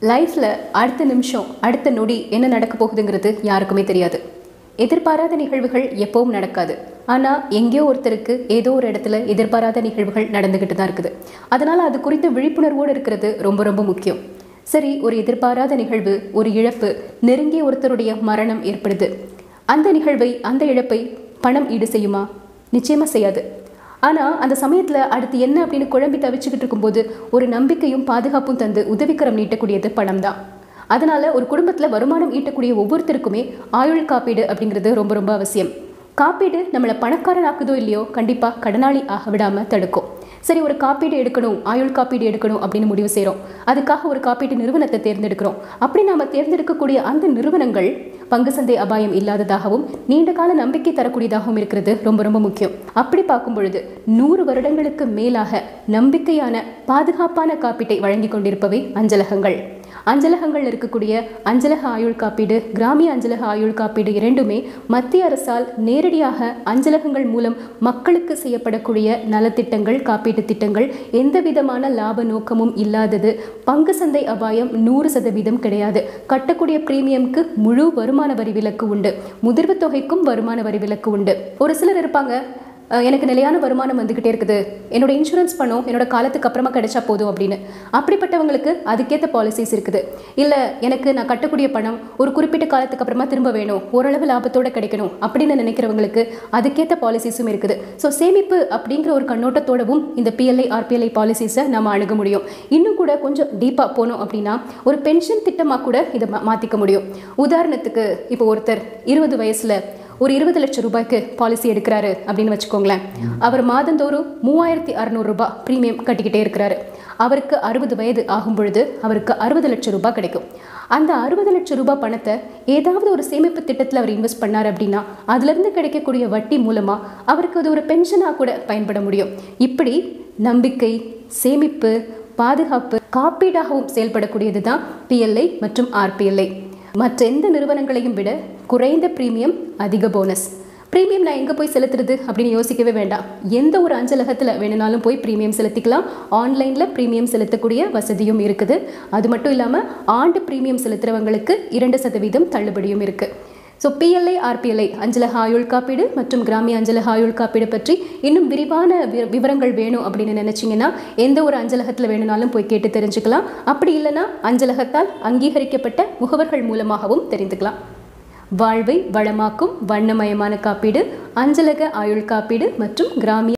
லைஃப்பில் அடுத்த நிமிஷம் அடுத்த நொடி என்ன நடக்க போகுதுங்கிறது யாருக்குமே தெரியாது எதிர்பாராத நிகழ்வுகள் எப்பவும் நடக்காது ஆனால் எங்கேயோ ஒருத்தருக்கு ஏதோ ஒரு இடத்துல எதிர்பாராத நிகழ்வுகள் நடந்துக்கிட்டு தான் இருக்குது அதனால் அது குறித்த விழிப்புணர்வோடு இருக்கிறது ரொம்ப ரொம்ப முக்கியம் சரி ஒரு எதிர்பாராத நிகழ்வு ஒரு இழப்பு நெருங்கிய ஒருத்தருடைய மரணம் ஏற்படுது அந்த நிகழ்வை அந்த இழப்பை பணம் ஈடு செய்யுமா நிச்சயமாக செய்யாது ஆனால் அந்த சமயத்தில் அடுத்து என்ன அப்படின்னு குழம்பி தவிச்சுக்கிட்டு இருக்கும்போது ஒரு நம்பிக்கையும் பாதுகாப்பும் தந்து உதவிக்கரம் நீட்டக்கூடியது பணம் தான் அதனால் ஒரு குடும்பத்தில் வருமானம் ஈட்டக்கூடிய ஒவ்வொருத்தருக்குமே ஆயுள் காப்பீடு அப்படிங்கிறது ரொம்ப ரொம்ப அவசியம் காப்பீடு நம்மளை பணக்காரன் ஆக்குதோ இல்லையோ கண்டிப்பாக கடனாளி ஆக விடாமல் தடுக்கும் சரி ஒரு காப்பீடு எடுக்கணும் ஆயுள் காப்பீடு எடுக்கணும் அப்படின்னு முடிவு செய்கிறோம் அதுக்காக ஒரு காப்பீட்டு நிறுவனத்தை தேர்ந்தெடுக்கிறோம் அப்படி நாம் தேர்ந்தெடுக்கக்கூடிய அந்த நிறுவனங்கள் பங்கு சந்தை அபாயம் இல்லாததாகவும் நீண்ட கால நம்பிக்கை தரக்கூடியதாகவும் இருக்கிறது ரொம்ப ரொம்ப முக்கியம் அப்படி பார்க்கும் பொழுது நூறு வருடங்களுக்கு மேலாக நம்பிக்கையான பாதுகாப்பான காப்பீட்டை வழங்கி கொண்டிருப்பவை அஞ்சலகங்கள் அஞ்சலகங்கள் இருக்கக்கூடிய அஞ்சலக ஆயுள் காப்பீடு கிராமிய அஞ்சலக ஆயுள் காப்பீடு இரண்டுமே மத்திய அரசால் நேரடியாக அஞ்சலகங்கள் மூலம் மக்களுக்கு செய்யப்படக்கூடிய நலத்திட்டங்கள் காப்பீட்டு திட்டங்கள் எந்த விதமான லாப நோக்கமும் இல்லாதது பங்கு சந்தை அபாயம் நூறு சதவீதம் கிடையாது கட்டக்கூடிய பிரீமியம்க்கு முழு வருமான வரி விலக்கு உண்டு முதிர்வு தொகைக்கும் வருமான வரி விலக்கு உண்டு ஒரு சிலர் இருப்பாங்க அஹ் எனக்கு நிலையான வருமானம் வந்துக்கிட்டே இருக்குது என்னோட இன்சூரன்ஸ் பணம் என்னோட காலத்துக்கு அப்புறமா கிடைச்சா போதும் அப்படின்னு அப்படிப்பட்டவங்களுக்கு அதுக்கேற்ற பாலிசிஸ் இருக்குது இல்லை எனக்கு நான் கட்டக்கூடிய பணம் ஒரு குறிப்பிட்ட காலத்துக்கு அப்புறமா திரும்ப வேணும் ஓரளவு லாபத்தோட கிடைக்கணும் அப்படின்னு நினைக்கிறவங்களுக்கு அதுக்கேற்ற பாலிசிஸும் இருக்குது ஸோ சேமிப்பு அப்படிங்கிற ஒரு கண்ணோட்டத்தோடவும் இந்த பிஎல்ஐ ஆர்பிஎல்ஐ பாலிசிஸை நம்ம அணுக முடியும் இன்னும் கூட கொஞ்சம் டீப்பாக போனோம் அப்படின்னா ஒரு பென்ஷன் திட்டமாக கூட இதை மா- மாற்றிக்க முடியும் உதாரணத்துக்கு இப்போ ஒருத்தர் இருபது வயசில் ஒரு இருபது லட்சம் ரூபாய்க்கு பாலிசி எடுக்கிறாரு அப்படின்னு வச்சுக்கோங்களேன் அவர் மாதந்தோறும் மூவாயிரத்தி அறநூறு ரூபாய் ப்ரீமியம் கட்டிக்கிட்டே இருக்கிறாரு அவருக்கு அறுபது வயது ஆகும் பொழுது அவருக்கு அறுபது லட்சம் ரூபாய் கிடைக்கும் அந்த அறுபது லட்சம் ரூபாய் பணத்தை ஏதாவது ஒரு சேமிப்பு திட்டத்தில் அவர் இன்வெஸ்ட் பண்ணார் அப்படின்னா அதுலேருந்து கிடைக்கக்கூடிய வட்டி மூலமாக அவருக்கு அது ஒரு பென்ஷனாக கூட பயன்பட முடியும் இப்படி நம்பிக்கை சேமிப்பு பாதுகாப்பு காப்பீடாகவும் செயல்படக்கூடியது தான் பிஎல்ஐ மற்றும் ஆர்பிஎல்ஐ மற்ற எந்த நிறுவனங்களையும் விட குறைந்த பிரீமியம் அதிக போனஸ் பிரீமியம் நான் எங்கே போய் செலுத்துறது அப்படின்னு யோசிக்கவே வேண்டாம் எந்த ஒரு அஞ்சலகத்தில் வேணுனாலும் போய் பிரீமியம் செலுத்திக்கலாம் ஆன்லைனில் பிரீமியம் செலுத்தக்கூடிய வசதியும் இருக்குது அது மட்டும் இல்லாமல் ஆண்டு பிரீமியம் செலுத்துறவங்களுக்கு இரண்டு சதவீதம் தள்ளுபடியும் இருக்குது ஸோ பிஎல்ஐ ஆர்பிஎல்ஐ அஞ்சலக ஆயுள் காப்பீடு மற்றும் கிராமிய அஞ்சலக ஆயுள் காப்பீடு பற்றி இன்னும் விரிவான வி- விவரங்கள் வேணும் அப்படின்னு நினச்சிங்கன்னா எந்த ஒரு அஞ்சலகத்தில் வேணும்னாலும் போய் கேட்டு தெரிஞ்சுக்கலாம் அப்படி இல்லைன்னா அஞ்சலகத்தால் அங்கீகரிக்கப்பட்ட முகவர்கள் மூலமாகவும் தெரிந்துக்கலாம் வாழ்வை வளமாக்கும் வண்ணமயமான காப்பீடு அஞ்சலக ஆயுள் காப்பீடு மற்றும் கிராமிய